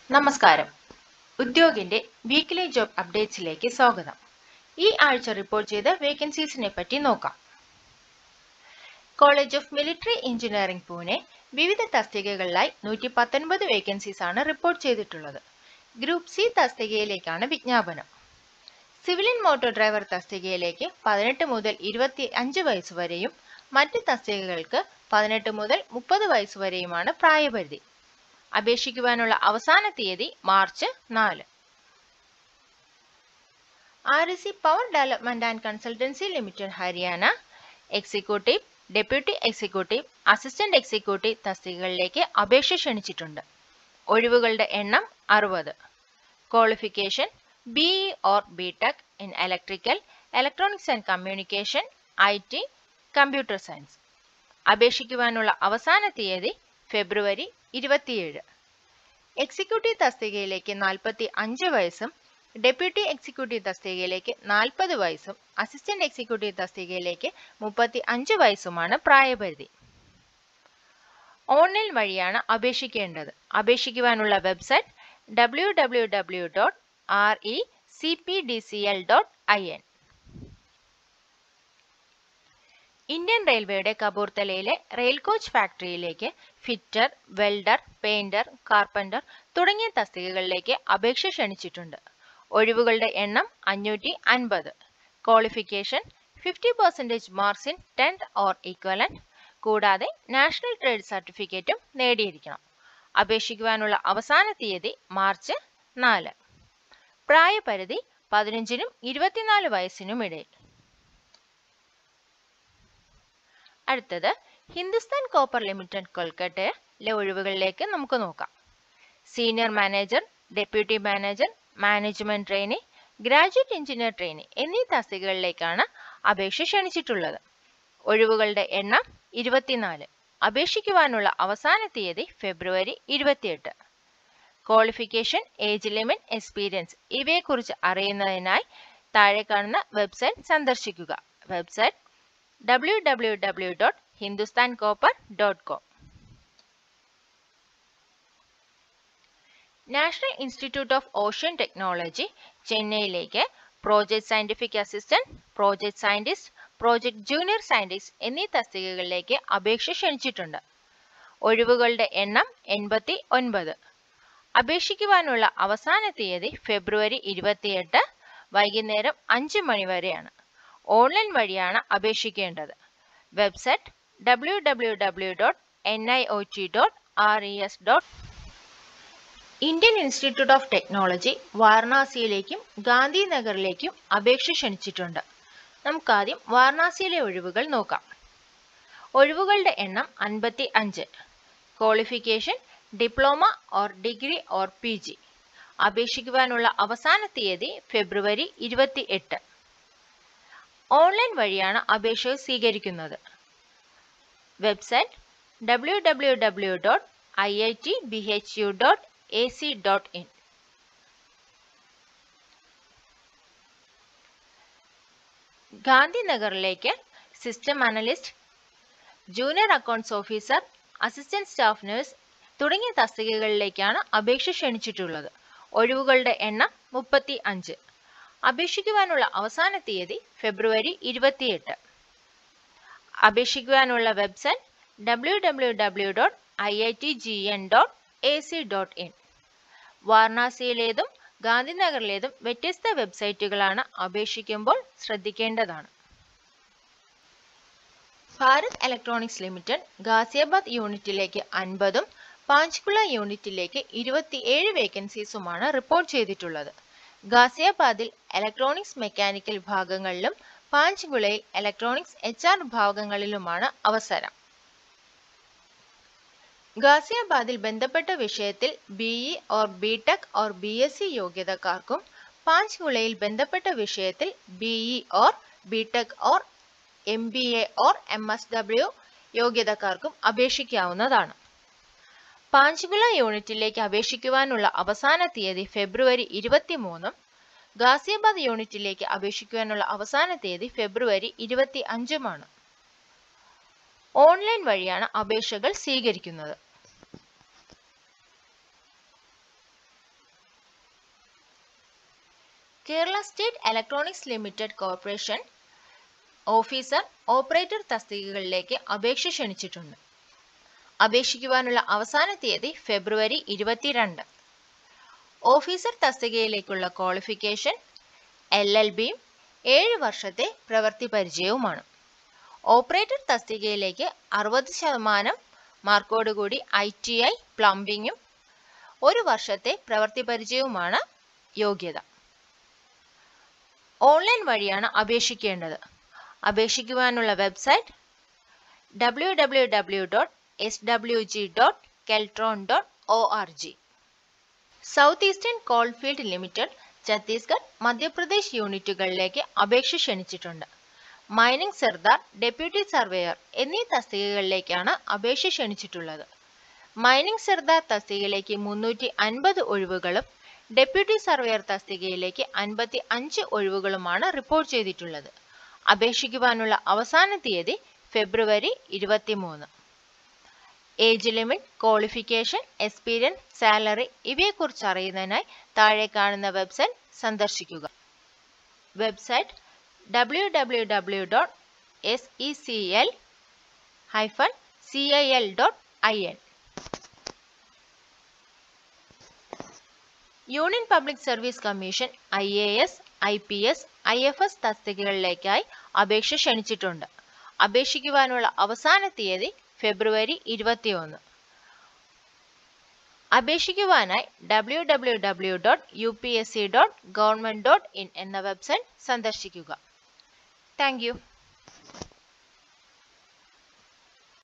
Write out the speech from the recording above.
നമസ്കാരം ഉദ്യോഗിന്റെ weekly job അപ്ഡേറ്റ്സിലേക്ക് സ്വാഗതം ഈ ആഴ്ച റിപ്പോർട്ട് ചെയ്ത വേക്കൻസീസിനെ പറ്റി നോക്കാം College of Military Engineering Pune വിവിധ തസ്തികകളിലായി നൂറ്റി പത്തൊൻപത് വേക്കൻസീസ് ആണ് റിപ്പോർട്ട് ചെയ്തിട്ടുള്ളത് ഗ്രൂപ്പ് സി തസ്തികയിലേക്കാണ് വിജ്ഞാപനം സിവിലിയൻ മോട്ടോർ ഡ്രൈവർ തസ്തികയിലേക്ക് പതിനെട്ട് മുതൽ ഇരുപത്തി അഞ്ച് വയസ്സ് വരെയും മറ്റ് തസ്തികകൾക്ക് പതിനെട്ട് മുതൽ മുപ്പത് വയസ്സ് വരെയുമാണ് പ്രായപരിധി അപേക്ഷിക്കുവാനുള്ള അവസാന തീയതി മാർച്ച് നാല് R S C power development and consultancy limited Haryana executive deputy executive assistant executive തസ്തികകളിലേക്ക് അപേക്ഷ ക്ഷണിച്ചിട്ടുണ്ട് ഒഴിവുകളുടെ എണ്ണം അറുപത് qualification B or B tech in electrical electronics and communication I T computer science അപേക്ഷിക്കുവാനുള്ള അവസാന തീയതി ഫെബ്രുവരി ഇരുപത്തിയേഴ് എക്സിക്യൂട്ടീവ് തസ്തികയിലേക്ക് നാൽപ്പത്തി അഞ്ച് വയസ്സും ഡെപ്യൂട്ടി എക്സിക്യൂട്ടീവ് തസ്തികയിലേക്ക് നാൽപ്പത് വയസ്സും അസിസ്റ്റന്റ് എക്സിക്യൂട്ടീവ് തസ്തികയിലേക്ക് മുപ്പത്തി അഞ്ച് വയസ്സുമാണ് പ്രായപരിധി ഓൺലൈൻ വഴിയാണ് അപേക്ഷിക്കേണ്ടത് അപേക്ഷിക്കുവാനുള്ള website W W W dot R E C P D C L dot I N Indian റെയിൽവേയുടെ കപൂർത്തലയിലെ റെയിൽ കോച്ച് ഫാക്ടറിയിലേക്ക് ഫിറ്റർ വെൽഡർ പെയിന്റർ കാർപ്പന്റർ തുടങ്ങിയ തസ്തികകളിലേക്ക് അപേക്ഷ ക്ഷണിച്ചിട്ടുണ്ട് ഒഴിവുകളുടെ എണ്ണം അഞ്ഞൂറ്റി അൻപത് qualification fifty percentage marks in tenth or equivalent കൂടാതെ നാഷണൽ ട്രേഡ് സർട്ടിഫിക്കറ്റും നേടിയിരിക്കണം അപേക്ഷിക്കുവാനുള്ള അവസാന തീയതി മാർച്ച് നാല് പ്രായപരിധി പതിനഞ്ചിനും ഇരുപത്തിനാല് വയസ്സിനും ഇടയിൽ അടുത്തത് ഹിന്ദുസ്ഥാൻ കോപ്പർ ലിമിറ്റഡ് കൊൽക്കട്ടയിലെ ഒഴിവുകളിലേക്ക് നമുക്ക് നോക്കാം senior manager deputy manager management trainee graduate engineer trainee എന്നീ തസ്തികകളിലേക്കാണ് അപേക്ഷ ക്ഷണിച്ചിട്ടുള്ളത് ഒഴിവുകളുടെ എണ്ണം ഇരുപത്തിനാല് അപേക്ഷിക്കുവാനുള്ള അവസാന തീയതി ഫെബ്രുവരി ഇരുപത്തിയെട്ട് ക്വാളിഫിക്കേഷൻ ഏജ് ലിമിറ്റ് എക്സ്പീരിയൻസ് ഇവയെക്കുറിച്ച് അറിയുന്നതിനായി താഴെ കാണുന്ന വെബ്സൈറ്റ് സന്ദർശിക്കുക website W W W dot Hindustan copper dot com national institute of ocean technology ചെന്നൈയിലേക്ക് project scientific assistant project scientist project junior scientist എന്നീ തസ്തികകളിലേക്ക് അപേക്ഷ ക്ഷണിച്ചിട്ടുണ്ട് ഒഴിവുകളുടെ എണ്ണം എൺപത്തി ഒൻപത് അപേക്ഷിക്കുവാനുള്ള അവസാന തീയതി ഫെബ്രുവരി ഇരുപത്തിയെട്ട് വൈകുന്നേരം അഞ്ച് മണി വരെയാണ് ഓൺലൈൻ വഴിയാണ് അപേക്ഷിക്കേണ്ടത് website W W W dot N I O T dot R E S dot Indian institute of technology വാരണാസിയിലേക്കും ഗാന്ധിനഗറിലേക്കും അപേക്ഷ ക്ഷണിച്ചിട്ടുണ്ട് നമുക്കാദ്യം വാരണാസിയിലെ ഒഴിവുകൾ നോക്കാം ഒഴിവുകളുടെ എണ്ണം അൻപത്തി അഞ്ച് qualification diploma or degree or P G അപേക്ഷിക്കുവാനുള്ള അവസാന തീയതി ഫെബ്രുവരി ഇരുപത്തി എട്ട് ഓൺലൈൻ വഴിയാണ് അപേക്ഷ സ്വീകരിക്കുന്നത് website W W W dot I I T B H U dot A C dot I ഗാന്ധിനഗറിലേക്ക് system analyst junior accounts officer assistant staff nurse തുടങ്ങിയ തസ്തികകളിലേക്കാണ് അപേക്ഷ ക്ഷണിച്ചിട്ടുള്ളത് ഒഴിവുകളുടെ എണ്ണം മുപ്പത്തി അഞ്ച് അപേക്ഷിക്കുവാനുള്ള അവസാന തീയതി ഫെബ്രുവരി ഇരുപത്തിയെട്ട് അപേക്ഷിക്കുവാനുള്ള website W W W dot I I T G N dot A C dot I വാരണാസിയിലേതും ഗാന്ധിനഗറിലേതും വ്യത്യസ്ത വെബ്സൈറ്റുകളാണ് അപേക്ഷിക്കുമ്പോൾ ശ്രദ്ധിക്കേണ്ടതാണ് ഭാരത് ഇലക്ട്രോണിക്സ് ലിമിറ്റഡ് ഗാസിയാബാദ് യൂണിറ്റിലേക്ക് അൻപതും പാഞ്ച്കുള യൂണിറ്റിലേക്ക് ഇരുപത്തിയേഴ് വേക്കൻസീസുമാണ് റിപ്പോർട്ട് ചെയ്തിട്ടുള്ളത് ഗാസിയാബാദിൽ ഇലക്ട്രോണിക്സ് മെക്കാനിക്കൽ ഭാഗങ്ങളിലും പാഞ്ച്കുളയിൽ ഇലക്ട്രോണിക്സ് എച്ച് ആർ ഭാഗങ്ങളിലുമാണ് അവസരം ഗാസിയാബാദിൽ ബന്ധപ്പെട്ട വിഷയത്തിൽ B E or B tech or B S C യോഗ്യതക്കാർക്കും പാഞ്ച്കുളയിൽ ബന്ധപ്പെട്ട വിഷയത്തിൽ B E or B tech or M B A or M S W യോഗ്യതക്കാർക്കും അപേക്ഷിക്കാവുന്നതാണ് പാഞ്ച്കുള യൂണിറ്റിലേക്ക് അപേക്ഷിക്കുവാനുള്ള അവസാന തീയതി ഫെബ്രുവരി ഇരുപത്തിമൂന്നും ഗാസിയാബാദ് യൂണിറ്റിലേക്ക് അപേക്ഷിക്കുവാനുള്ള അവസാന തീയതി ഫെബ്രുവരി ഇരുപത്തി അഞ്ചുമാണ് ഓൺലൈൻ വഴിയാണ് അപേക്ഷകൾ സ്വീകരിക്കുന്നത് Kerala state electronics limited corporation officer operator തസ്തികകളിലേക്ക് അപേക്ഷ ക്ഷണിച്ചിട്ടുണ്ട് അപേക്ഷിക്കുവാനുള്ള അവസാന തീയതി ഫെബ്രുവരി ഇരുപത്തിരണ്ട് ഓഫീസർ തസ്തികയിലേക്കുള്ള ക്വാളിഫിക്കേഷൻ എൽ എൽ ബിയും ഏഴ് വർഷത്തെ പ്രവൃത്തി പരിചയവുമാണ് ഓപ്പറേറ്റർ തസ്തികയിലേക്ക് അറുപത് ശതമാനം മാർക്കോടുകൂടി ഐ ടി ഐ പ്ലംബിങ്ങും ഒരു വർഷത്തെ പ്രവൃത്തി പരിചയവുമാണ് യോഗ്യത ഓൺലൈൻ വഴിയാണ് അപേക്ഷിക്കേണ്ടത് അപേക്ഷിക്കുവാനുള്ള website W W W dot S W G dot Keltron dot O R G south eastern coalfield limited Chhattisgarh Madhya Pradesh യൂണിറ്റുകളിലേക്ക് അപേക്ഷ ക്ഷണിച്ചിട്ടുണ്ട് മൈനിങ് സർദാർ ഡെപ്യൂട്ടി സർവേയർ എന്നീ തസ്തികകളിലേക്കാണ് അപേക്ഷ ക്ഷണിച്ചിട്ടുള്ളത് മൈനിങ് സർദാർ തസ്തികയിലേക്ക് മുന്നൂറ്റി അൻപത് ഒഴിവുകളും ഡെപ്യൂട്ടി സർവേയർ തസ്തികയിലേക്ക് അൻപത്തി അഞ്ച് ഒഴിവുകളുമാണ് റിപ്പോർട്ട് ചെയ്തിട്ടുള്ളത് അപേക്ഷിക്കുവാനുള്ള അവസാന തീയതി ഫെബ്രുവരി ഇരുപത്തിമൂന്ന് age limit qualification experience salary ഇവയെക്കുറിച്ച് അറിയുന്നതിനായി താഴെ കാണുന്ന വെബ്സൈറ്റ് സന്ദർശിക്കുക website W W W dot S E C L hyphen C I L dot I N union public service commission I A S I P S I F S തസ്തികകളിലേക്കായി അപേക്ഷ ക്ഷണിച്ചിട്ടുണ്ട് അപേക്ഷിക്കുവാനുള്ള അവസാന തീയതി ഫെബ്രുവരി ഇരുപത്തിയൊന്ന് അപേക്ഷിക്കുവാനായി W W W dot U P S C dot government dot I N വെബ്സൈറ്റ് സന്ദർശിക്കുക താങ്ക് യു